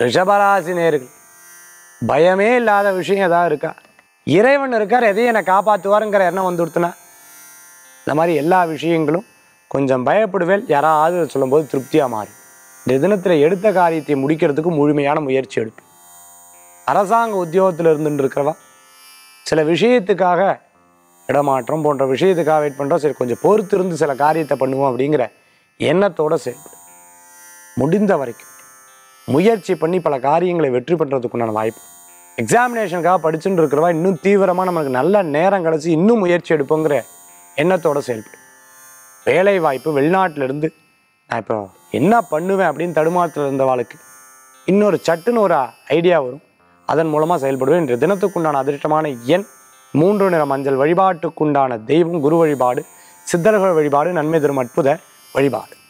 ரிஷபராசி நேர்கள் பயமே இல்லாத விஷயம் ஏதாவது இருக்கா இறைவன் இருக்கார் எதையும் என்னை காப்பாற்றுவாருங்கிற எண்ணம் வந்துடுத்துனா இந்த மாதிரி எல்லா விஷயங்களும் கொஞ்சம் பயப்படுவேல் யாராவது சொல்லும்போது திருப்தியாக மாறும் இந்த தினத்தில் எடுத்த காரியத்தை முடிக்கிறதுக்கு முழுமையான முயற்சி எடுப்பேன் அரசாங்க உத்தியோகத்தில் இருந்துட்டு இருக்கிறவா சில விஷயத்துக்காக இடமாற்றம் போன்ற விஷயத்துக்காக வெயிட் பண்ணுறோம் சரி கொஞ்சம் பொறுத்து இருந்து சில காரியத்தை பண்ணுவோம் அப்படிங்கிற எண்ணத்தோட செயல்படும் முடிந்த வரைக்கும் முயற்சி பண்ணி பல காரியங்களை வெற்றி பண்ணுறதுக்குண்டான வாய்ப்பு எக்ஸாமினேஷனுக்காக படிச்சுட்டு இருக்கிறவா இன்னும் தீவிரமாக நமக்கு நல்ல நேரம் கிடச்சி இன்னும் முயற்சி எடுப்போங்கிற எண்ணத்தோட செயல்படும் வேலை வாய்ப்பு வெளிநாட்டுல இருந்து நான் இப்போ என்ன பண்ணுவேன் அப்படின்னு தடுமாற்றத்தில் இருந்தவாளுக்கு இன்னொரு சட்டுன்னு ஒரு ஐடியா வரும் அதன் மூலமாக செயல்படுவேன் இன்றைய தினத்துக்குண்டான அதிர்ஷ்டமான எண் மூன்று நிற மஞ்சள் வழிபாட்டுக்குண்டான தெய்வம் குரு வழிபாடு சித்தர்கள் வழிபாடு நன்மை தரும் அற்புத வழிபாடு